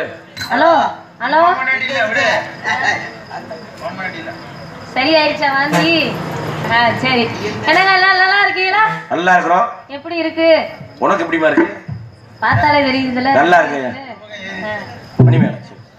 Hello hello சரி ஆயிடுச்சா வாந்தி ஆ சரி என்னங்க எல்லாம் நல்லா இருக்கீங்களா நல்லா இருக்கிறோம் எப்படி இருக்கு உனக்கு எப்படிமா இருக்கு பார்த்தாலே தெரியுதுல்ல நல்லா இருக்கு. ஆ. மணிமேல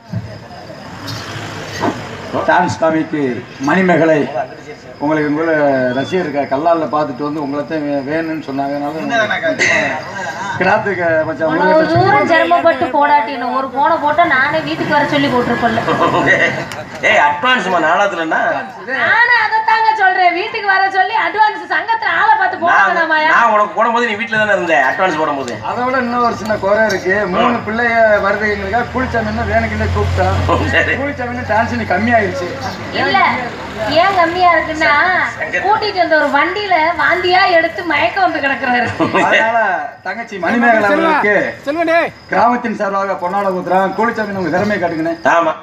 டான்ஸ் காமிக்கு மணிமேகலை உங்களுக்கு உங்களை ரசிகர் கல்லாலில் பார்த்துட்டு வந்து உங்களை தான் வே- வேணும்னு சொன்னாங்க அதனால கிடாத்துக்கு மச்சான் அவ்வளவு உங்களுக்கு தூரம் சிரமப்பட்டு போடாட்டி இன்னும் ஒரு போனை போட்டா நானே வீட்டுக்கு வர சொல்லி போட்டிருப்பேன்ல ஏய் அட்வான்ஸ்மா நாளாத்துலன்னா நானே அதைத்தாங்க சொல்றேன் வீட்டுக்கு வர சொல்லி அட்வான்ஸ் சங்கத்துல ஆளை பார்த்து நான் போடாதாமாயா நான் உனக்கு போடும்போது நீ வீட்டுல தானே இருந்த அட்வான்ஸ் போடும்போது அதை விட இன்னும் ஒரு சின்ன குறை இருக்கு மூணு பிள்ளைய வருதுங்களுக்காக குளிச்சாமின்னா வேணுக்குன்னே கூப்பிட்டான் சரி குளிச்சாமின்னா டான்ஸ் நீ கம்மியாயிருச்சு இல்ல ஏன் கம்மியா இருக்குன்னா கூட்டிட்டு வந்த ஒரு வண்டியில வாந்தியா எடுத்து மயக்கம் வந்து கிடக்குறாரு அதனால தங்கச்சி மணிமேகலை அவர்களுக்கு கிராமத்தின் சார்பாக பொன்னாட குத்துறான் கூலிச்சாமி உங்க திறமையை காட்டுங்கண்ணே ஆமா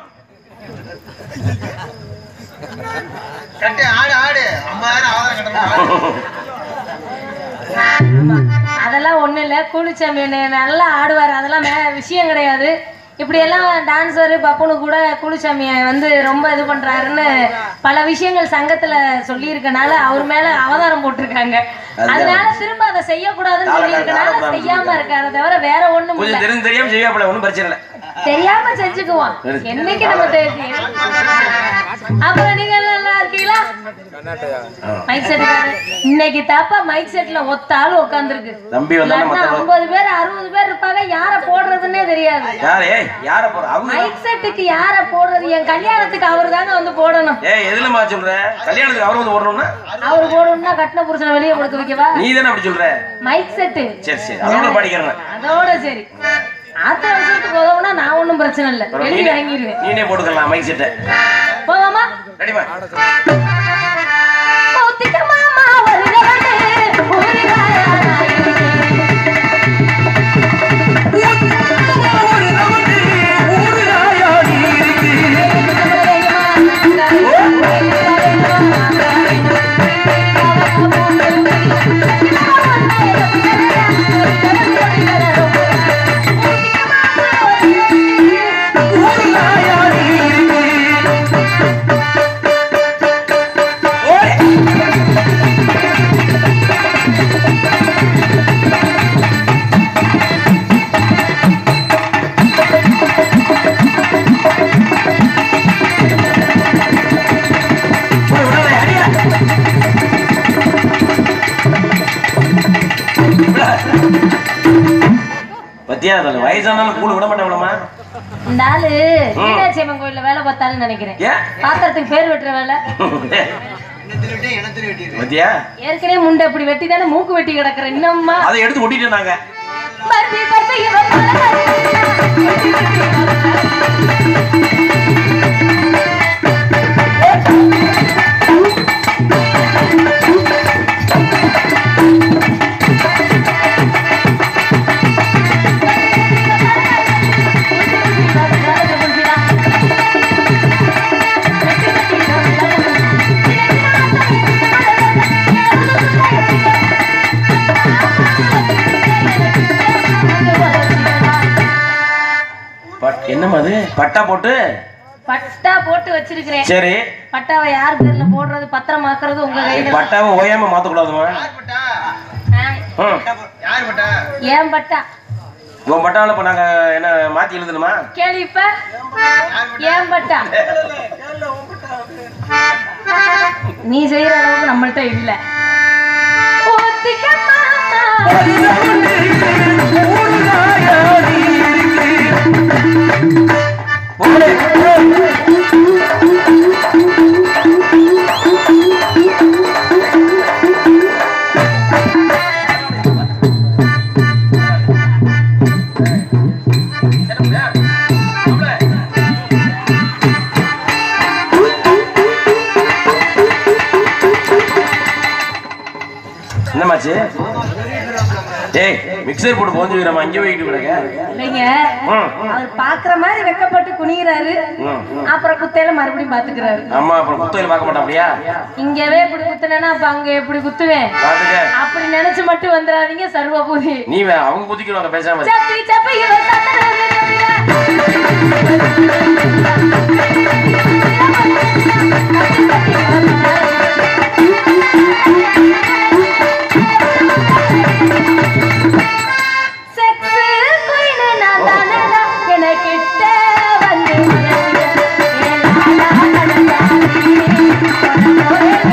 கட்டு ஆடு ஆடு ஐம்பதாயிரம் ஆதாரம் கட்டணும் அதெல்லாம் ஒண்ணும் இல்ல கூலிச்சாமி நல்லா ஆடுவார் அதெல்லாம் மே- விஷயம் கிடையாது இப்படி எல்லாம் டான்ஸரு பப்புனு கூட கூலிச்சாமிய வந்து ரொம்ப இது பண்றாருன்னு பல விஷயங்கள் சங்கத்துல சொல்லியிருக்கனால அவர் மேல அவதாரம் போட்டிருக்காங்க அதனால திரும்ப அதை செய்யக்கூடாதுன்னு சொல்லியிருக்கனால செய்யாம இருக்காரு தவிர வேற ஒண்ணும் இல்ல கொஞ்சம் தெரிஞ்சு தெரியாம செய்வாப்ல ஒன்றும் பிரச்சனை இல்லை தெரியாம செஞ்சுக்குவோம் என்னைக்கு நம்ம தெரிஞ்சு அப்புறம் நீங்க எல்லாம் நல்லா இருக்கீங்களா மைக் செட் இன்னைக்கு தாப்பா மைக் செட்ல ஒத்த ஆள் உட்காந்துருக்கு தம்பி வந்தானே மத்த ஐம்பது பேர் அறுபது பேர் இருப்பாங்க யார போடுறதுன்னே தெரியாது யார் ஏய் யார போற அவங்க மைக் செட்டுக்கு யார போடுறது என் கல்யாணத்துக்கு அவர் தாங்க வந்து போடணும் ஏய் எதுலமா சொல்ற கல்யாணத்துக்கு அவர் வந்து ஓடணும்னா அவர் போடணும்னா கட்டின புருஷனை வெளியே கொடுக்க வைக்கவா நீ தானே அப்படி சொல்ற மைக் செட்டு சரி சரி அதோட படிக்கிறேன் அதோட சரி ஆத்த வருஷத்துக்கு உதவுனா நான் ஒண்ணும் பிரச்சனை இல்லை வெளியே இறங்கிடுவேன் நீனே போட்டுக்கலாம் மைக் செட்டை போவாமா ரெடிமா ஒத்திக்க மாமா வருகிறவனே, ஊருகாரனாய் பத்தியா அது வயசானாலும் கூழ் விட மாட்டேன் இந்த ஆளு மீனாட்சி அம்மன் கோயில்ல வேலை பார்த்தாலும் நினைக்கிறேன் ஏன் பாத்திரத்துக்கு பேர் வெட்டுற வேலை இனத்தில் விட்டு இனத்தில் வெட்டிடு பத்தியா ஏற்கனவே முண்டை இப்படி வெட்டி தானே மூக்கு வெட்டி கிடக்குற இன்னும்மா அதை எடுத்து ஒட்டிட்டு நாங்க பர்பி பர்பி இவன் பலகாரி. பட்- என்னம்மா அது பட்டா போட்டு பட்டா போட்டு வச்சிருக்கிறேன் சரி பட்டாவை யார் பேர்ல போடுறது பத்திரமாக்குறது உங்க கையில பட்டாவை ஓயாம மாத்தக்கூடாதுமா யார் பட்டா ஆ, ம் யார் பட்டா ஏன் பட்டா உன் பட்டாவில் இப்ப நாங்க என்ன மாத்தி எழுதணுமா கேள்வி இப்ப ஏன் பட்டா நீ செய்யற அளவுக்கு நம்மள்ட்ட இல்ல ஒத்திக்க மாமா. என்னமாச்சு டேய் மிக்சர் போட்டு போஞ்சு வைக்கிறமா இங்கே வைக்கிட்டு கிடக்க இல்லைங்க ம், அவர் பாக்குற மாதிரி வெக்கப்பட்டு குனிகிறாரு ம், ம். அப்புறம் குத்தையில மறுபடியும் பாத்துக்கிறாரு ஆமா அப்புறம் குத்தையில பார்க்க மாட்டா அப்படியா இங்கவே இப்படி குத்துனேன்னா அப்ப அங்க எப்படி குத்துவேன் பாத்துக்க அப்படி நினைச்சு மட்டும் வந்துடாதீங்க சர்வபூதி நீ வே- அவங்க குதிக்கிறாங்க பேசாம இரு. சப்பி சப்பி இவன் சத்தம் கிட்ட வந்து ஏலாலா நடந்தாடி, உன போலே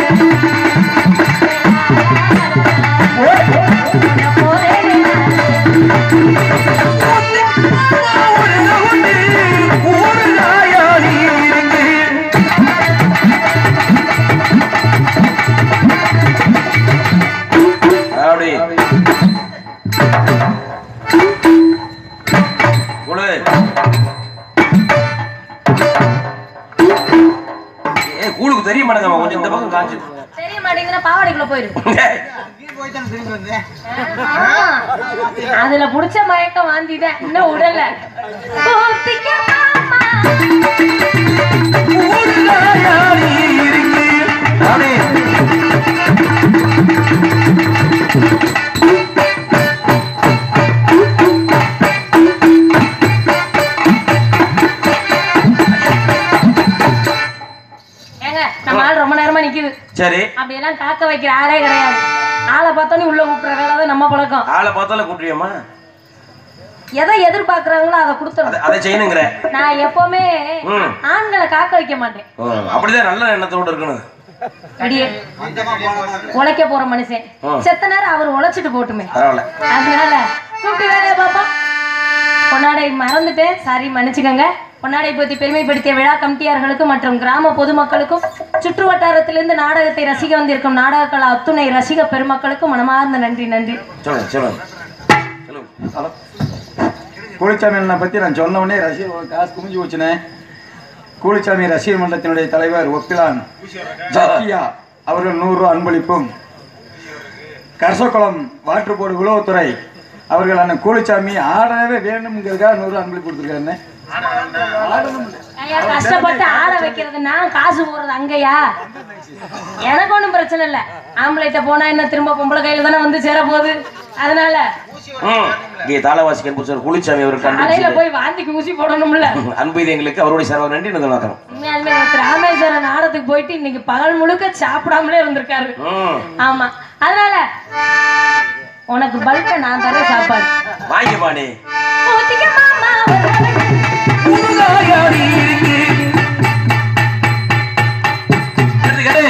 உன போலே அப்படி கொடு ஏ கூழுக்கு தெரிய மாட்டேங்கம்மா கொஞ்சம் இந்த பக்கம் காஞ்சு தெரிய மாட்டேங்குதுன்னா பாவாடைக்குள்ள போயிரு நீ போய் தானே திரும்பி வந்தேன் ஆமா. அதுல புடிச்ச மயக்கம் வாந்திதான் இன்னும் உடல ஊத்திக்க மாமா. ஏங்க நம்ம ஆள் ரொம்ப நேரமா நிக்குது சரி அப்படியெல்லாம் காக்க வைக்கிற ஆளே கிடையாது ஆளை பார்த்தோன்னே உள்ள கூப்பிடுற வேலை தான் நம்ம பழக்கம் ஆளை பார்த்தால கூப்பிடுவியம்மா எதை எதிர்பார்க்கறாங்களோ அதை கொடுத்துரும் அதை அதை செய்யணுங்கிற நான் எப்பவுமே ம். ஆண்களை காக்க வைக்க மாட்டேன் ஓ, அப்படிதான் நல்ல எண்ணத்தோட இருக்கணும் அடியே உழைக்க போற மனுஷன் ம். செத்த நேரம் அவர் உழைச்சிட்டு போட்டுமே பரவாயில்ல அதனால கூப்பிட்டு வேலையை பாப்பா பொன்னாடை மறந்துட்டேன் சாரி மன்னிச்சுக்கோங்க பொன்னாடை பத்தி பெருமைப்படுத்திய விழா கமிட்டியார்களுக்கும் மற்றும் கிராம பொதுமக்களுக்கும் சுற்று வட்டாரத்திலிருந்து நாடகத்தை ரசிக்க வந்திருக்கும் நாடக கலா அத்துணை ரசிக பெருமக்களுக்கும் மனமார்ந்த நன்றி நன்றி சொல்லுங்க சொல்லுங்க சொல்லுங்க கூலிச்சாமி அண்ணனை பற்றி நான் சொன்ன உடனே ரசிகர் காசு குமிஞ்சு போச்சுனே கூலிச்சாமி ரசிகர் மன்றத்தினுடைய தலைவர் ஒப்பிலான் ஜக்கியா அவர்கள் நூறு அன்பளிப்பும் கரசக்குளம் வாட்டர் போர்டு உளவுத்துறை அவர்கள் அண்ணன் கூலிச்சாமி ஆடவே வேணுங்கிறதுக்காக நூறு அன்பளிப்பு கொடுத்துருக்காருண்ணே ஐயா கஷ்டப்பட்டு ஆட வைக்கிறது நான் காசு போடுறது அங்கயா எனக்கு ஒண்ணும் பிரச்சனை இல்ல ஆம்பளைட்ட போனா என்ன திரும்ப பொம்பளை கையில தானே வந்து சேர போகுது அதனால ம் இங்கே தாளவாசி கண்பூசர் குளிச்சாமி அவர் காலையில கண்டுபிடிச்சது போய் வாந்திக்கு ஊசி போடணும்ல அன்பு இது எங்களுக்கு அவருடைய சேவை நன்றி நினைக்கிறோம் உண்மையாலுமே நேத்து ராமேஸ்வரம் நாடத்துக்கு போயிட்டு இன்னைக்கு பகல் முழுக்க சாப்பிடாமலே இருந்திருக்காரு ம் ஆமா அதனால உனக்கு பல்க நான் தரேன் சாப்பாடு வாங்கிப்பா நீ ஊத்திக்க மாமா ஒரு நாளைக்கு. எடுத்து கேடு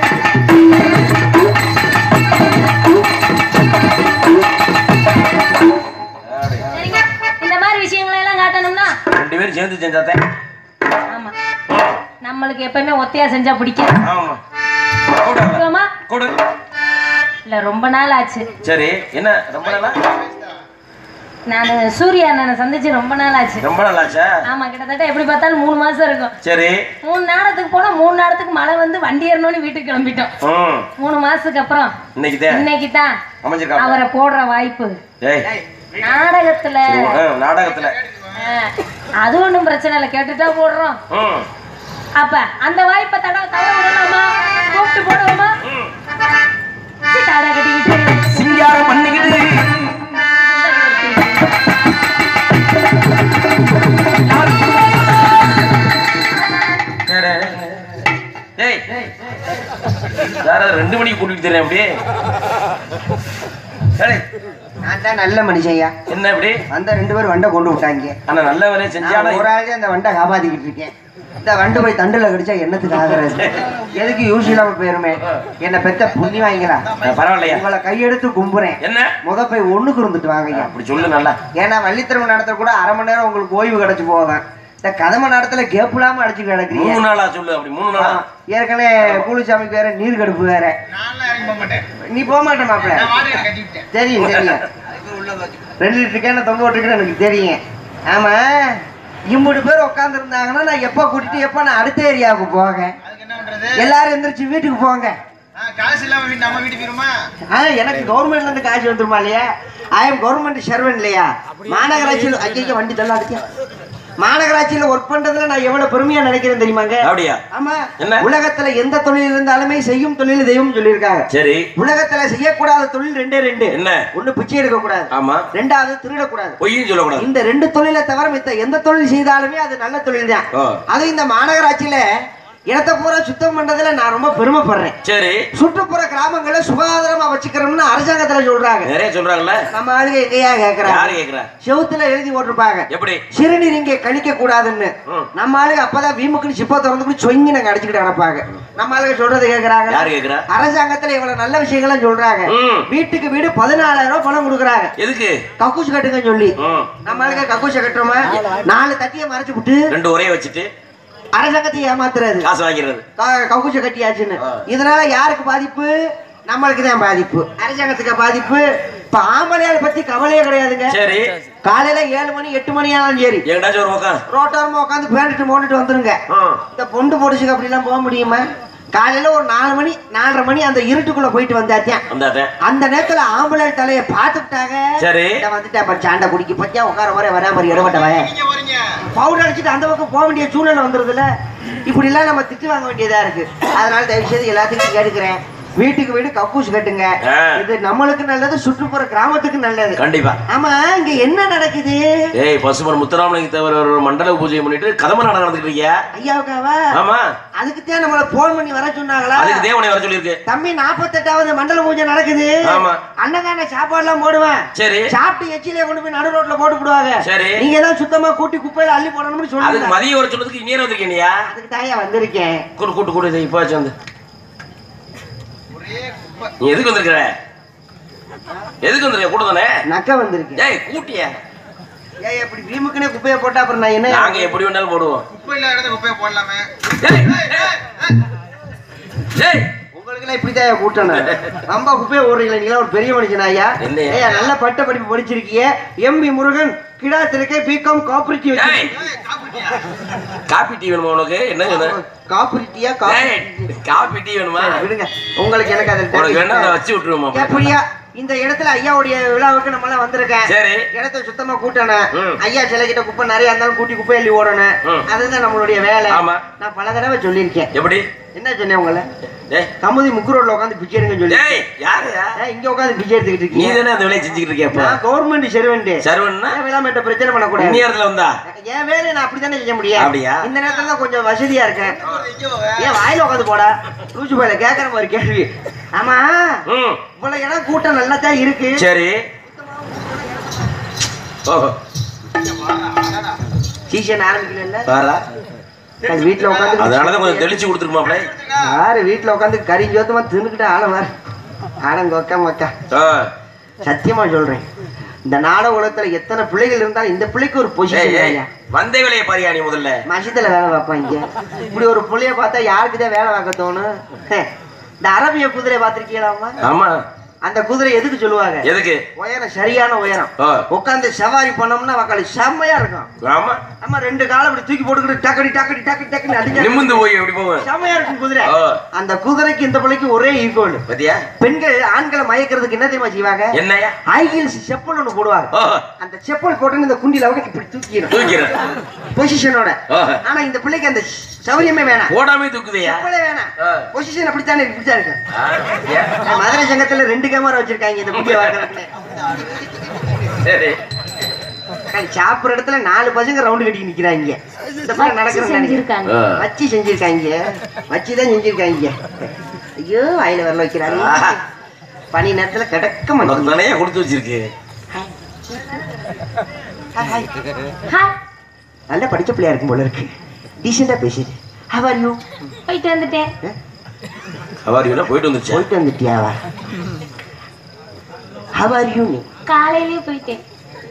சரிங்க இந்த மாதிரி விஷயங்களை எல்லாம் காட்டணும்னா ரெண்டு பேரும் சேர்ந்து செஞ்சாத்தேன் ஆமா நம்மளுக்கு எப்பவுமே ஒத்தையா செஞ்சா பிடிக்காது ஆமா கொடு கொடுக்கலாமா? கொடு இல்ல ரொம்ப நாள் ஆச்சு சரி என்ன ரொம்ப நாளா நான் சூர்யா அண்ணனை சந்திச்சு ரொம்ப நாள் ஆச்சு ரொம்ப நாளாச்சா ஆமா கிட்டத்தட்ட எப்படி பார்த்தாலும் மூணு மாசம் இருக்கும் சரி மூணு நேரத்துக்கு போனா மூணு நேரத்துக்கு மழை வந்து வண்டி ஏறணும்னு வீட்டுக்கு கிளம்பிட்டோம் ம் மூணு மாசத்துக்கு அப்புறம் இன்னைக்கு தான் இன்னைக்கு தான் அமைஞ்சிருக்கா அவரை போடுற வாய்ப்பு ஏய் நாடகத்துல ஆ, நாடகத்துல ஆ, அது ஒண்ணும் பிரச்சனை இல்லை கேட்டுட்டா போடுறோம் ம் அப்ப அந்த வாய்ப்பை தட தவற விடலாமா கூப்பிட்டு போடுவோமா தாடா கட்டிக்கிட்டு சிங்காரம் பண்ணிக்கிட்டு ஏய் வேற ரெண்டு மணிக்கு கூட்டிட்டு தெரியும் அப்படியே ஏய், நான் தான் நல்ல மனுஷன்யா என்ன இப்படி அந்த ரெண்டு பேரும் வண்டை கொண்டு விட்டாங்க ஆனா நல்ல வேலையை செஞ்சாலும் நான் ஒரு ஆளே அந்த வண்டை காப்பாத்திக்கிட்டு இருக்கேன் இந்த வண்டு போய் தண்டுல கடிச்சா என்னத்துக்கு ஆகுறது எதுக்கு யூஸ் இல்லாம போயிருமே என்ன பெத்த புண்ணி வாங்கிக்கலாம் பரவாயில்லையா உங்களை கையெடுத்து கும்புறேன் என்ன முத போய் ஒண்ணுக்கு இருந்துட்டு வாங்கய்யா அப்படி சொல்லு நல்லா ஏன்னா வள்ளித்திறமை நடத்த கூட அரை மணி நேரம் உங்களுக்கு ஓய்வு கிடைச்சு போவேன் இந்த கதம நடத்துல கேப் இல்லாம அடிச்சு கிடக்குறீங்க மூணு நாளா சொல்லு அப்படி மூணு நாளா ஆமா. ஏற்கனவே கூலிச்சாமிக்கு வேற நீர் கடுப்பு வேற நான்லாம் இறங்கி போக மாட்டேன் நீ போக மாட்டே மாப்பிள்ள நான் வாடகை கட்டிவிட்டேன் தெரியும் தெரியும் ரெண்டு லிட்டர் கேன தொங்க விட்டுருக்கேன்னு எனக்கு தெரியும் ஆமா இம்புட்டு பேர் உட்கார்ந்து இருந்தாங்கன்னா நான் எப்போ கூட்டிட்டு எப்போ நான் அடுத்த ஏரியாவுக்கு போக அதுக்கு என்ன பண்றது எல்லாரும் எந்திரிச்சு வீட்டுக்கு போங்க ஆ, காசு இல்லாம வீட்டு நம்ம வீட்டுக்கு போயிருமா ஆ எனக்கு கவர்மெண்ட்ல இருந்து காசு வந்துருமா இல்லையா ஐ எம் கவர்மெண்ட் சர்வன் இல்லையா மாநகராட்சியில் ஐயோ வண்டி தள்ளா அடிக்க மாநகராட்சியில ஒர்க் பண்றதுல நான் எவ்வளவு பெருமையா நினைக்கிறேன் தெரியுமாங்க அப்படியா ஆமா என்ன? உலகத்துல எந்த தொழில் இருந்தாலுமே செய்யும் தொழில் தெய்வம் சொல்லியிருக்காங்க சரி உலகத்துல செய்யக்கூடாத தொழில் ரெண்டே ரெண்டு என்ன ஒண்ணு பிச்சை எடுக்க கூடாது ஆமா ரெண்டாவது திருடக்கூடாது பொய்யும் சொல்லக்கூடாது இந்த ரெண்டு தொழிலை தவிர மித்த எந்த தொழில் செய்தாலுமே அது நல்ல தொழில் தான் ஓ. அதுவும் இந்த மாநகராட்சியில இடத்த பூரா சுத்தம் பண்றதுல நான் ரொம்ப பெருமைப்படுறேன் சரி சுற்றுப்புற கிராமங்களை சுகாதாரமா வச்சுக்கிறோம்னு அரசாங்கத்துல சொல்றாங்க நிறைய சொல்றாங்கல்ல நம்ம ஆளுங்க எங்கேயா யாரு கேக்குறாங்க கேக்குறா செவுத்துல எழுதி போட்டிருப்பாங்க எப்படி சிறுநீர் இங்கே கழிக்க கூடாதுன்னு ம். நம்ம ஆளுங்க அப்பதான் வீமுக்குன்னு சிப்பா திறந்து சொங்கி நாங்க அடிச்சுக்கிட்டு கிடப்பாங்க நம்ம ஆளுங்க சொல்றது கேக்குறாங்க யாரு கேக்குறா அரசாங்கத்துல இவ்வளவு நல்ல விஷயங்களும் சொல்றாங்க ம். வீட்டுக்கு வீடு பதினாலாயிரம் ரூபாய் பணம் கொடுக்குறாங்க எதுக்கு கக்கூஸ் கட்டுங்க சொல்லி ம். நம்ம ஆளுங்க கக்கூச கட்டுறோமா நாலு தட்டியை மறைச்சு விட்டு ரெண்டு ஒரே வச்சுட்டு அரசாங்கத்தை ஏமாத்துறது காசு வாங்கிடுறது க- கக்கூச கட்டியாச்சுன்னு ஆ. இதனால யாருக்கு பாதிப்பு நம்மளுக்கு தான் பாதிப்பு அரசாங்கத்துக்கு பாதிப்பு இப்ப ஆம்பளையாளை பத்தி கவலையே கிடையாதுங்க சரி காலையில ஏழு மணி எட்டு மணி ஆனாலும் சரி எங்கடாச்சும் ஒரு பக்கம் ரோட்டோரமா உட்காந்து பேண்டுட்டு போட்டுட்டு வந்துருங்க ம். இந்த பொண்டு பொடிச்சுக்கு அப்படிலாம் போக முடியுமா காலையில ஒரு நாலு மணி நாலரை மணி அந்த இருட்டுக்குள்ள போயிட்டு வந்தாத்தியான் வந்தாத்தேன் அந்த நேரத்துல ஆம்பளை தலைய பாத்துட்டாங்க சரி. வந்துட்டேன் பாரு சாண்டை குடிக்க பத்தியா உட்கார வர வரா மாதிரி இடப்பட்ட வய நீங்க வரீங்க பவுடர் அடிச்சுட்டு அந்த பக்கம் போக வேண்டிய சூழ்நிலை வந்துருதுல இப்படி எல்லாம் நம்ம திட்டு வாங்க வேண்டியதா இருக்கு அதனால தயவு செய்து எல்லாத்துக்கும் கேட்டுக்கிறேன் வீட்டுக்கு வீடு கக்கூஸ் கட்டுங்க ஆ. இது நம்மளுக்கு நல்லது சுற்றுப்புற கிராமத்துக்கு நல்லது கண்டிப்பா ஆமா இங்க என்ன நடக்குது ஏய் பசுமன் முத்துராமலிங்க தேவர் ஒரு மண்டல பூஜை பண்ணிட்டு கதம நாடகம் நடந்துட்டு இருக்கியா ஐயாவுக்காவா ஆமா அதுக்குத்தான் நம்மள போன் பண்ணி வர சொன்னாங்களா அதுக்கு தேவனை வர சொல்லியிருக்கு தம்பி நாற்பத்தெட்டாவது மண்டல பூஜை நடக்குது ஆமா. அன்னதான சாப்பாடு எல்லாம் போடுவேன் சரி சாப்பிட்டு எச்சிலே கொண்டு போய் நடு ரோட்ல போட்டு விடுவாங்க சரி. நீங்க தான் சுத்தமா கூட்டி குப்பையில அள்ளி போடணும்னு அதுக்கு சொல்லுங்க மதியம் வர சொன்னதுக்கு இன்னேரம் வந்திருக்கேனியா அதுக்கு தாயா வந்திருக்கேன் கூட்டு கூட்டு கூட்டு இப்போ வச்சு வந்து ஒரே குப்பை நீ எதுக்கு வந்திருக்கிற எதுக்கு வந்திருக்க கூட தானே நக்க வந்திருக்கேன் ஏய் கூட்டியா ஏய் இப்படி வீமுக்குனே குப்பையை போட்டா அப்புறம் நான் என்ன நாங்க எப்படி வேணாலும் போடுவோம் குப்பை இல்லாத இடத்துல குப்பையை போடலாமே ஏய், ஏய் உங்களுக்கு எல்லாம் இப்படிதான் கூட்டணும் ரொம்ப குப்பையை ஓடுறீங்களா நீங்களா ஒரு பெரிய மனுஷன் ஐயா என்னையா? ஐயா நல்ல பட்ட படிப்பு படிச்சிருக்கீங்க எம்பி முருகன் கிடா திருக்கை பிகாம் காப்பரேட்டிவ் ஏய் காபி டீ வேணுமா உனக்கு என்ன வேணும் காப்பரேட்டியா ஏய் காபி டீ வேணுமா விடுங்க உங்களுக்கு எனக்கு அதில் உனக்கு வேணா அதை வச்சு விட்டுருவோமா எப்படியா இந்த இடத்துல ஐயாவுடைய விழாவுக்கு நம்ம எல்லாம் வந்திருக்கேன் சரி இடத்த சுத்தமா கூட்டணும் ம். ஐயா சில கிட்ட குப்பை நிறைய இருந்தாலும் கூட்டி குப்பை அள்ளி ஓடணும் ம். அதுதான் நம்மளுடைய வேலை ஆமா. நான் பல தடவை சொல்லியிருக்கேன் எப்படி என்ன சொன்னேன் உங்களை ஏய் கமுதி முக்கு ரோட்ல உட்காந்து பிச்சை எடுங்க சொல்லி ஏய் யாருயா ஏன் இங்க உட்காந்து பிச்சை எடுத்துக்கிட்டு நீ இருக்கீங்க தானே அந்த வேலையை செஞ்சுக்கிட்டு இருக்கியப்ப நான் கவர்மெண்ட் சர்வெண்ட் சரவணா ஏன் விழாமட்ட பிரச்சனை பண்ணக்கூடாது இந்நேரத்துல வந்தா என் வேலையை நான் அப்படித்தானே செய்ய முடியும் அப்படியா? இந்த நேரத்துல தான் கொஞ்சம் வசதியா இருக்கேன் இங்கே போக ஏன் வாயில உட்காந்து போடா லூசு போயில கேக்குற மாதிரி கேள்வி ஆமா ம் இவ்வளவு இடம் கூட்டம் நல்லா தான் இருக்கு சரி ஓஹோ சீசன் ஆரம்பிக்கல பாரா அது வீட்டுல உட்காந்து அதனாலதான் கொஞ்சம் தெளிச்சு கொடுத்துருமாப்ல யாரு வீட்டுல உட்காந்து கறி ஜோத்தமா தின்னுக்கிட்டு ஆள மாறு ஆடங்கொக்க மக்கா சத்தியமா சொல்றேன் இந்த நாடக உலகத்துல எத்தனை பிள்ளைகள் இருந்தாலும் இந்த பிள்ளைக்கு ஒரு பொசிஷன் ஐயா வந்த வேலையை பாரியா நீ முதல்ல மசத்துல வேலை பார்ப்பாங்க இப்படி ஒரு புள்ளைய பார்த்தா யாருக்குதான் வேலை பார்க்க தோணும் ஹே, இந்த அரபிய குதிரை பார்த்திருக்கீங்களாமா ஆமா அந்த குதிரை எதுக்கு சொல்லுவாங்க எதுக்கு உயரம் சரியான உயரம் ஆ. உட்காந்து சவாரி பண்ணோம்னா வக்காளி செம்மையா இருக்கும் ஆமா நம்ம ரெண்டு காலம் இப்படி தூக்கி போட்டுக்கிட்டு டக்கடி டக்கடி டக்கடி டக்குன்னு அடிச்சா நிமிந்து போய் எப்படி போவேன் செம்மையா இருக்கும் குதிரை ஆ. அந்த குதிரைக்கு இந்த பிள்ளைக்கு ஒரே ஈக்குவல் பத்தியா பெண்கள் ஆண்களை மயக்கிறதுக்கு என்ன தெரியுமா செய்வாங்க என்னையா ஹை ஹீல்ஸ் செப்பல் ஒண்ணு போடுவாங்க ஓ அந்த செப்பல் போட்டு இந்த குண்டில அவங்க இப்படி தூக்கிடும் தூக்கிறேன் பொசிஷனோட ஆ. ஆனா இந்த பிள்ளைக்கு அந்த சௌரியமே வேணாம் போடாமே தூக்குதையா செப்பலே வேணாம் ஆ. பொசிஷன் அப்படித்தானே இருக்கு, இப்படித்தான் இருக்கு ஆ, பத்தியா? மதுரை சங்கத்துல ரெண்டு கேமரா வச்சிருக்காங்க இந்த குண்டிய வாக்குறதுல சரி சாப்பிடுற இடத்துல நாலு பசங்க ரவுண்டு கட்டி நிக்கிறாங்க இந்த பக்கம் நடக்கிறது நினைக்கிறேன் செஞ்சிருக்காங்க ஆ. வச்சு செஞ்சிருக்காங்க வச்சுதான் செஞ்சிருக்காங்க ஐயோ வாயில வரல வைக்கிறாரு ஆஹா. பனி நேரத்துல கிடக்க உனக்கு மாட்டேங்குது தானே கொடுத்து வச்சிருக்கு ஹாய், ஹாய். ஹாய் நல்லா படிச்ச பிள்ளையா இருக்கும் போல இருக்கு டீசெண்டா பேசுது ஹவர் யூ போயிட்டு வந்துட்டேன் அவாரியோட போயிட்டு வந்துருச்சா போயிட்டு வந்துட்டியாவா ஹவர் யூ நீ காலையிலேயே போயிட்டேன்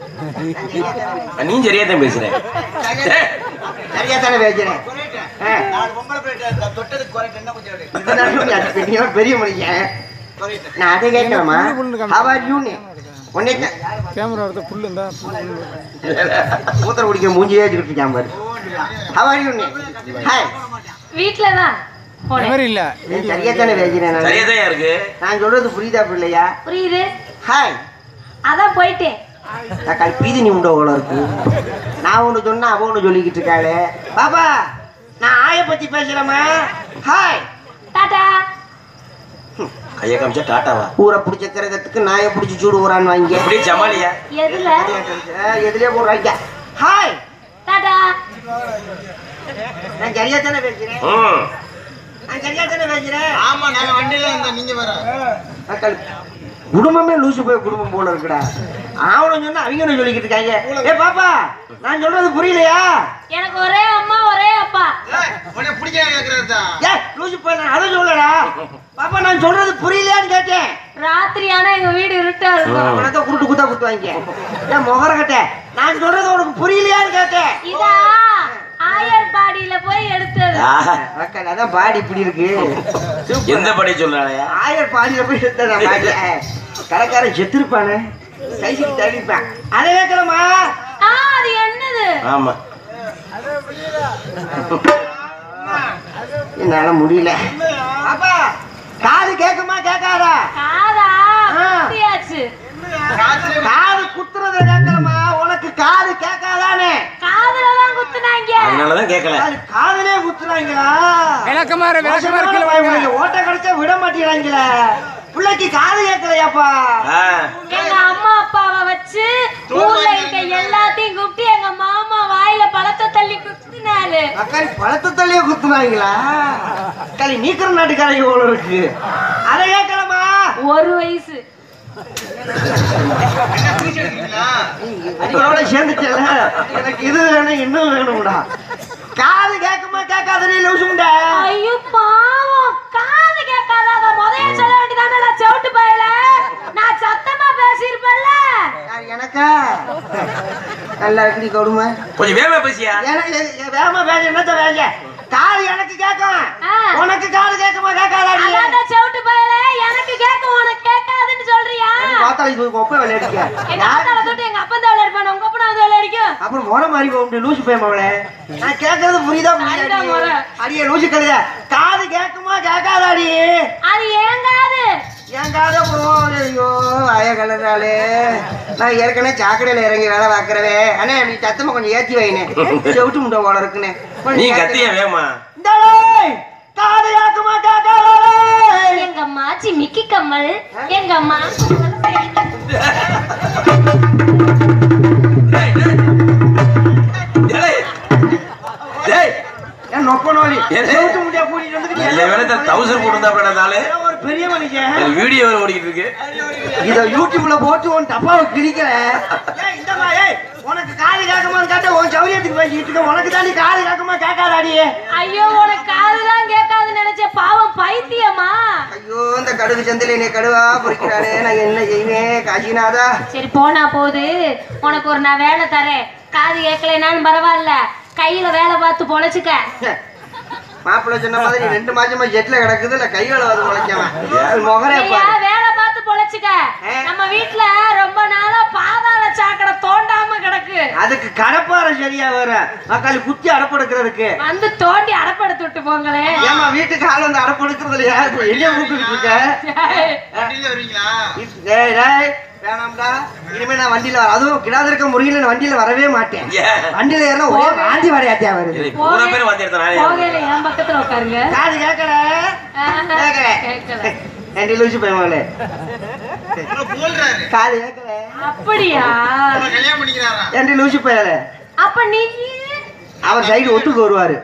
நீ சரியா தான் பேசுறேன் ஏய், சரியா தானே பேசுறேன் ஆ, நாலு பொம்பளை பிள்ளை தொட்டதுக்கு குறைட்டு என்ன கொஞ்சம் எடு. இதனால நீ அது பெரிய பெரிய மனுஷன் குறைட்டு. நான் அதை கேட்கலாமா ஹவர் யூ நீ உன்னை கேமரா எடுத்த புல்லு இருந்தா மூத்திர குடிக்க மூஞ்சியே வச்சுக்கிட்டு இருக்கான் பாரு ஹவர் யூ நீ ஹாய் வீட்டுல தான் போனேன் மாதிரி இல்ல சரியா தானே பேசுறேன் நான். சரியா தான் இருக்கு நான் சொல்றது புரியுதா பிள்ளையா புரியுது ஹாய் அதான் போயிட்டேன் தக்காளி பீதி நீ உண்டோ அவ்வளோ இருக்கு நான் ஒன்று சொன்னா அவ ஒன்று சொல்லிக்கிட்டு இருக்காளே பாப்பா நான் ஆய பத்தி பேசுறேம்மா ஹாய் டாடா கையை காமிச்சா டாட்டாவா ஊரை பிடிச்ச கிரகத்துக்கு நாயை பிடிச்சி சூடு ஊறான்னு வாங்க எப்படி ஜமாலியா எதுல எதுலயே போடுறாங்க ஹாய் டாடா நான் சரியா தானே பேசுறேன் ம் வைக்கிறேன் ஆமா நாங்க வண்டியில இருந்த நீங்க வர மக்கள் குடும்பமே லூசு போய் குடும்பம் போல இருக்குடா அவனும் சொன்னா அவங்க என்ன சொல்லிக்கிட்டு இருக்காங்க ஏ பாப்பா நான் சொல்றது புரியலையா எனக்கு ஒரே அம்மா ஒரே அப்பா உடனே பிடிக்க கேக்குறதா ஏ லூசு போய் நான் அதை சொல்லடா பாப்பா நான் சொல்றது புரியலையான்னு கேட்டேன் ராத்திரி ஆனா எங்க வீடு இருட்டா இருக்கும் உனக்கு குருட்டு குத்தா குத்துவாங்க ஏன் முகர கட்ட நான் சொல்றது உனக்கு புரியலையான்னு கேட்டேன் இதா ஆயர் பாடியில போய் எடுத்தது மக்கள் அதான் பாடி இப்படி இருக்கு எந்த படி சொல்றானே ஆயர் பாடியில போய் எடுத்தா பாடி கடைக்காரன் செத்துருப்பானே கைசிக்கு தள்ளிருப்பான் அதை கேட்கலமா ஆ அது என்னது ஆமா என்னால முடியல அப்பா காது கேக்குமா கேட்காதா காதா ஆ. குத்தியாச்சு காது குத்துறத கேட்கலமா உனக்கு காது கேட்காதானே காதுல தான் குத்துனாங்க அதனாலதான் கேட்கல காது காதுலயே குத்துறாங்களா விளக்கமாறு விளக்கமாறு மோசமான கீழே பயமுள்ள வாங்க ஓட்ட கிடைச்சா விட மாட்டேங்கிறாங்களே பிள்ளைக்கு காது கேட்கலையாப்பா ஆ, எங்க அம்மா அப்பாவை வச்சு ஊர்ல இருக்க எல்லாத்தையும் கூப்பிட்டு எங்க மாமா வாயில பழத்தை தள்ளி குத்துனாரு அக்காளி பழத்தை தள்ளியே குத்துனாங்களா அக்காளி நீக்கிற நாட்டுக்காரங்க போல இருக்கு அதை கேட்கலாமா ஒரு வயசு அதோட சேர்ந்துச்சல எனக்கு இது வேணும் இன்னும் வேணும்டா காது கேட்குமா கேட்காதே லூசுண்டா ஐயோ பாவம் காது கேட்காத அத முதல்ல சொல்ல வேண்டியதானே நான் செவிட்டு போயல நான் சத்தமா பேசியிருப்பேன்ல எனக்கா நல்லா இருக்குடி கொடுமை கொஞ்சம் வேகமா பேசியா எனக்கு வேகமா பேச என்னத்த பேச காது எனக்கு கேட்கும் ஆ. உனக்கு காது கேட்குமா கேட்காதாடி அதான் செவிட்டு போயல எனக்கு கேட்கும் உனக்கு கேட்காதுன்னு சொல்றியா பார்த்தாலும் இது ஒப்ப விளையாடிக்க எங்க ஆத்தால தொட்டு எங்க அப்பன் தான் விளையாடுப்பான் உங்க அப்பனா வந்து விளையாடிக்கும் அப்புறம் முறை மாதிரி போக முடியும் லூசு பையன் அவளே நான் கேட்கறது புரியுதா சரிடா முறை. அடியே லூசு கழுத காது கேட்குமா கேட்காதாடி அது ஏங்காது என் காதை போகும் ஐயோ வய கலராளே நான் ஏற்கனவே சாக்கடையில இறங்கி வேலை பார்க்கறவே அண்ணே நீ சத்தமா கொஞ்சம் ஏத்தி வைனே செவிட்டு முட்டை போல இருக்குனே நீ கத்திய வேகமா காது கேட்குமா கேட்காதாடே எங்க அம்மாச்சி மிக்கி கம்மல் எங்க அம்மா டேய், டேய். டேய், ஏன் நொப்ப நோலி ஏன்? செவிட்டு முட்டையா கூட்டிட்டு வந்துட்டு நல்ல வேலை தான் தௌசண்ட் போட்டுருந்தா நாளு ஏன் ஒரு பெரிய மனுஷன் வீடியோ ஓடிக்கிட்டு இருக்கு இத யூடியூப்ல போட்டு உன் டப்பாவை கிழிக்கிற ஏய் இந்தமா ஏய் உனக்கு காது கேட்குமான்னு கேட்ட உன் சௌரியத்துக்கு பேசிட்டு இருக்க உனக்கு தாண்டி காது கேட்குமா கேட்காதாடி ஐயோ உனக்கு காதுதான் கேட்காதுன்னு நினைச்ச பாவம் பைத்தியமா ஐயோ இந்த கடுகு சந்தில நீ கடுவா பொறிக்கிறானே நான் என்ன செய்வேன் காசிநாதா சரி போனா போது உனக்கு ஒரு நான் வேலை தரேன் காது கேட்கலைனாலும் பரவாயில்ல கையில வேலை பார்த்து பொழைச்சுக்க மாப்பிள்ளை சொன்ன மாதிரி ரெண்டு மாசமா ஜெட்ல கிடக்குது இல்ல கை வேலை வந்து முளைக்காம முகரே ஐயா, பாரு வேலை பார்த்து பொழைச்சுக்க நம்ம வீட்டுல ரொம்ப நாளா பாதாள சாக்கடை தோண்டாம கிடக்கு அதுக்கு கடப்பாறை சரியா வர மக்காளி குத்தி அடப்படுக்கிறதுக்கு வந்து தோண்டி அடப்படுத்து விட்டு போங்களேன் ஏமா வீட்டுக்கு ஆள் வந்து அடப்படுக்கிறது இல்லையா எங்க கூப்பிட்டு இருக்க வண்டியில வருவீங்களா டேய், டேய், வேணாம்டா இனிமே நான் வண்டியில வர- அதுவும் கிடாது இருக்க முறையில் நான் வண்டியில வரவே மாட்டேன் ஏன்? வண்டியில ஏறினா ஒரே வாந்தி வரையாத்தியா வருது இது பூரா பேர் வந்து எடுத்தேன் போகையில என் பக்கத்துல உட்காருங்க காது கேட்கல ஆஹா, கேட்கல கேட்கல ரெண்டு லூசு பையன் உங்களை போல்றாரு காது கேட்கல அப்படியா உங்களை கல்யாணம் பண்ணிக்கிறாரா ரெண்டு லூசு பையல அப்ப நீ அவர் சைடு ஒத்துக்கு வருவாரு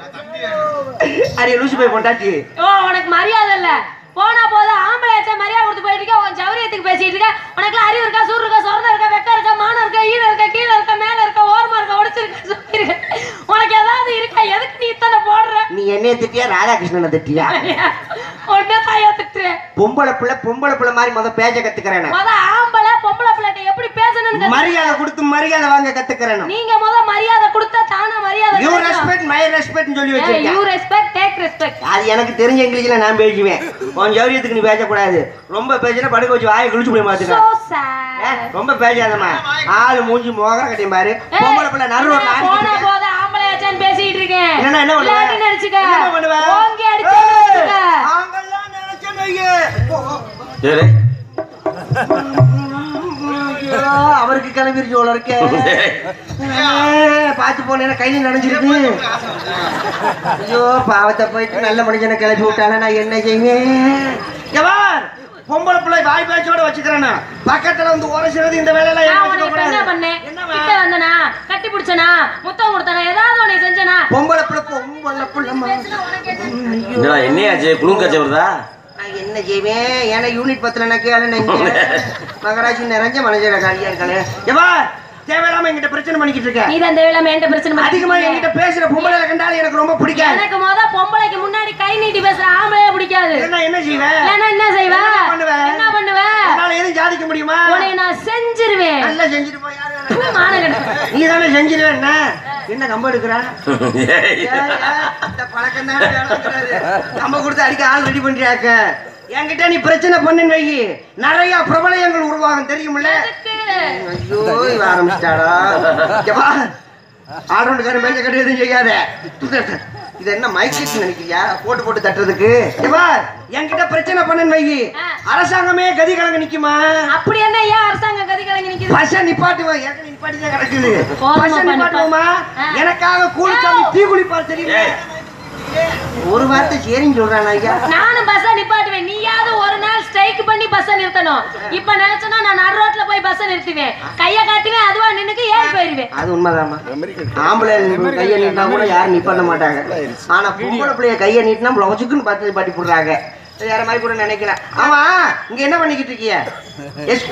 அரிய லூசு பையன் பொண்டாட்டி ஓ உனக்கு மரியாதை இல்ல போனா போதும் ஆம்பளை ஆச்சா மரியாதை கொடுத்து போயிட்டு இருக்க உன் சௌரியத்துக்கு பேசிட்டு இருக்க உனக்கு அறிவு இருக்கா சூர் இருக்கா சொரணை இருக்கா வெக்கம் இருக்கா மானம் இருக்கா ஈர இருக்கா கீழே இருக்கா மேல இருக்கா ஓரமா இருக்கா உடைச்சிருக்கா சுத்தி இருக்கா உனக்கு ஏதாவது இருக்கா எதுக்கு நீ இத்தனை போடுற நீ என்னைய திட்டியா ராதாகிருஷ்ணனை திட்டியா உடனே தாயா திட்டுறேன் பொம்பளை பிள்ளை பொம்பளை பிள்ளை மாதிரி முத பேச்ச கத்துக்கிறேன் முத ஆம்பளை பொம்பளை பிள்ளைட்ட எப்படி பேசணும்னு கத்து- மரியாதை கொடுத்து மரியாதை வாங்க கத்துக்கிறேன் நீங்க முத மரியாதை கொடுத்தா தானா மரியாதை யூ கிடைக்கும். ரெஸ்பெக்ட் மை ரெஸ்பெக்ட் சொல்லி ஏய், வச்சிருக்கேன் you respect, take respect. அது எனக்கு தெரிஞ்ச இங்கிலீஷ்ல நான் பேசுவேன் உன் ஜௌரியத்துக்கு நீ பேசக்கூடாது ரொம்ப பேசினா படுக்க வச்சு வாயை கிழிச்சு போய் So மாத்துக்க ஏ, sad. ரொம்ப பேசாதம்மா ஆளு மூஞ்சி மோகர கட்டியும் பாரு ஏய், பொம்பளை பிள்ளை நடு ரோட்ல நான் போன ஆடிக்கிட்டு போது ஆம்பளையாச்சான்னு பேசிட்டு இருக்கேன். இல்லைன்னா என்ன பண்ணுவ? இல்லாட்டின்னு அடிச்சுக்க. என்ன பண்ணுவ? ஓங்கி அடிச்சேன்னு ஏய், வச்சுக்க. அவங்கெல்லாம் நினைச்சேன்னு வையே. சரி ஐயோ, அவருக்கு கிளம்பிருச்சு போல இருக்கே ஏய், பார்த்து போனேன்னா கையில நனைஞ்சிருக்கு ஐயோ பாவத்தை போயிட்டு நல்ல மனுஷனை கிளப்பி விட்டானே நான் என்ன செய்வேன் எவார் பொம்பளை பிள்ளை வாய் பேச்சோட வச்சுக்கிறேன் நான். பக்கத்துல வந்து உரைச்சுறது இந்த வேலையெல்லாம் நான் ஏன் உன்னை இப்ப என்ன வச்சுக்க பண்ணேன்? என்னம்மா? கிட்ட வந்தனா? கட்டி பிடிச்சனா? முத்தம் கொடுத்தனா? ஏதாவது உன்னை செஞ்சனா? பொம்பளை பிள்ளை பொம்பளை பிள்ளை பேசுனா உனக்கு என்ன? என்னடா என்னையாச்சு குளிர்காய்ச்சல் வருதா நான் என்ன செய்வேன் ஏன்னா யூனிட் பத்துல எனக்கு வேலை நீங்க மகராட்சி நிறைஞ்ச மனஜர காலியா இருக்காளே எவா தேவையில்லாம என்கிட்ட பிரச்சனை பண்ணிக்கிட்டு இருக்க நீ தான் தேவையில்லாம என்கிட்ட பிரச்சனை பண்ணிட்டு அதிகமா இருக்க. என்கிட்ட பேசுற பொம்பளை கண்டாலும் எனக்கு ரொம்ப பிடிக்காது எனக்கு முத பொம்பளைக்கு முன்னாடி கை நீட்டி பேசுற ஆம்பளையே பிடிக்காது என்ன என்ன செய்வேன் இல்லைன்னா என்ன செய்வ என்ன பண்ணுவ? என்ன பண்ணுவ என்னால எதுவும் சாதிக்க முடியுமா உன்னை நான் செஞ்சிருவேன் நல்லா செஞ்சுட்டு போய் யாரு வேணா. மானகட்டு நீ தானே செஞ்சிருவேன் என்ன என்ன கம்ப எடுக்கிறா ஏய். இந்த பழக்கம் தான் கம்ப கொடுத்து அடிக்க ஆள் ரெடி பண்றியாக்க என்கிட்ட நீ பிரச்சனை பண்ணுன்னு வை நிறைய பிரபலயங்கள் உருவாகும் தெரியுமில்ல எதுக்கு? ஐயோ இவ ஆரம்பிச்சிட்டாடா இங்கவா ஆல்ரவுண்டுக்காரன் மேய்ச்ச கட்டு எதுவும் செய்யாத இது என்ன மைக் செட் நினைக்கிறியா போட்டு போட்டு தட்டுறதுக்கு இவா என்கிட்ட பிரச்சனை பண்ணுன்னு வை ஆ. அரசாங்கமே கதி கலங்க நிக்குமா அப்படி என்ன ஏன் அரசாங்கம் கதி கலங்கி நிக்குது பச நிப்பாட்டுவா ஏற்கனவே நிப்பாட்டிதான் கிடக்குது போதுமா, பச பண்ணு, நிப்பாட்டுவோமா ஆ. எனக்காக கூலி சாமி தீ குளிப்பார் தெரியுமா ஏய். ஒரு வார்த்தை சரின்னு சொல்றான் ஐயா நானும் பஸ்ஸ நிப்பாட்டுவேன் நீயாவது ஒரு நாள் ஸ்ட்ரைக் பண்ணி பஸ்ஸ நிறுத்தணும் இப்ப நினைச்சனா நான் நடு ரோட்ல போய் பஸ்ஸ நிறுத்துவேன் கைய காட்டுவேன் அதுவா நின்னுக்கு ஏறி போயிருவேன் அது உண்மைதாம்மா ஆம்பளை கையை நீட்டினா கூட யாரும் நிப்பாட்ட மாட்டாங்க ஆனா பொம்பளை பிள்ளைய கையை நீட்டினா பிளவுச்சுக்குன்னு பார்த்து பாட்டி போடுறாங்க இது வேற மாதிரி கூட நினைக்கிறேன் ஆமா இங்க என்ன பண்ணிக்கிட்டு இருக்கிய எஸ்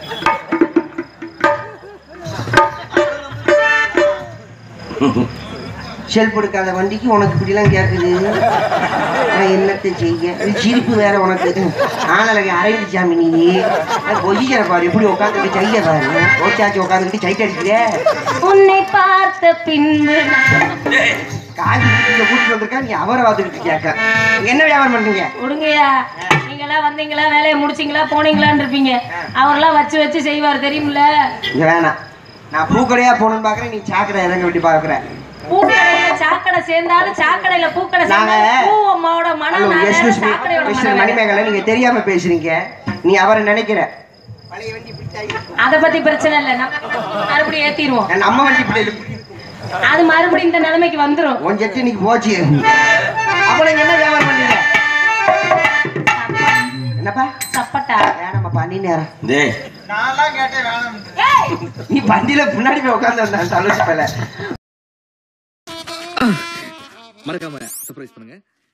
செல்ஃப் எடுக்காத வண்டிக்கு உனக்கு இப்படிலாம் கேட்குது நான் என்னத்தை செய்ய இது சிரிப்பு வேற உனக்கு ஆனலகை அரவிந்த் சாமி நீ பொசிஷனை பாரு எப்படி உட்காந்துக்கிட்டு சைய பாரு ஓச்சாச்சு உட்காந்துக்கிட்டு சைட் அடிக்கிறே உன்னை பார்த்த பின்பு நான் காஞ்சி இங்க கூட்டிட்டு வந்திருக்கா நீ அவரை பார்த்துக்கிட்டு கேட்க என்ன வியாபாரம் பண்றீங்க விடுங்கய்யா நீங்களாம் வந்தீங்களா வேலையை முடிச்சீங்களா போனீங்களான்னு இருப்பீங்க அவரெல்லாம் வச்சு வச்சு செய்வார் தெரியுமில்ல இங்க வேணாம் நான் பூக்கடையா போகணும்னு பாக்குறேன் நீ சாக்கடை இறங்க விட்டு பாக்குற பூக்கடையில சாக்கடை சேர்ந்தாலும் சாக்கடையில பூக்கடை நாங்க- சேர்ந்தாலும் பூவோட மனம் ஹலோ நானே, எஸ்கியூஸ் மீ சாக்கடையோட மிஸ்டர் மனம் வேற. மணிமேகலை நீங்க தெரியாம பேசுறீங்க நீ அவரை நினைக்கிற பழைய வண்டி பிடிச்சாயி. அத பத்தி பிரச்சனை இல்ல நம்ம மறுபடியும் ஏத்திடுவோம் நம்ம வண்டி பிள்ளை அது மறுபடியும் இந்த நிலைமைக்கு வந்துரும் உன் ஜெட்டு இன்னைக்கு போச்சு அப்ப நீங்க என்ன வியாபாரம் பண்ணீங்க என்னப்பா சப்பட்டா வேணாம்மா பண்ணி நேரம் டேய் நான்லாம் கேட்டேன் வேணாம் ஏய் நீ வண்டியில முன்னாடி போய் உட்காந்து தலச்சு பேல மறக்காம சர்ப்ரைஸ் பண்ணுங்க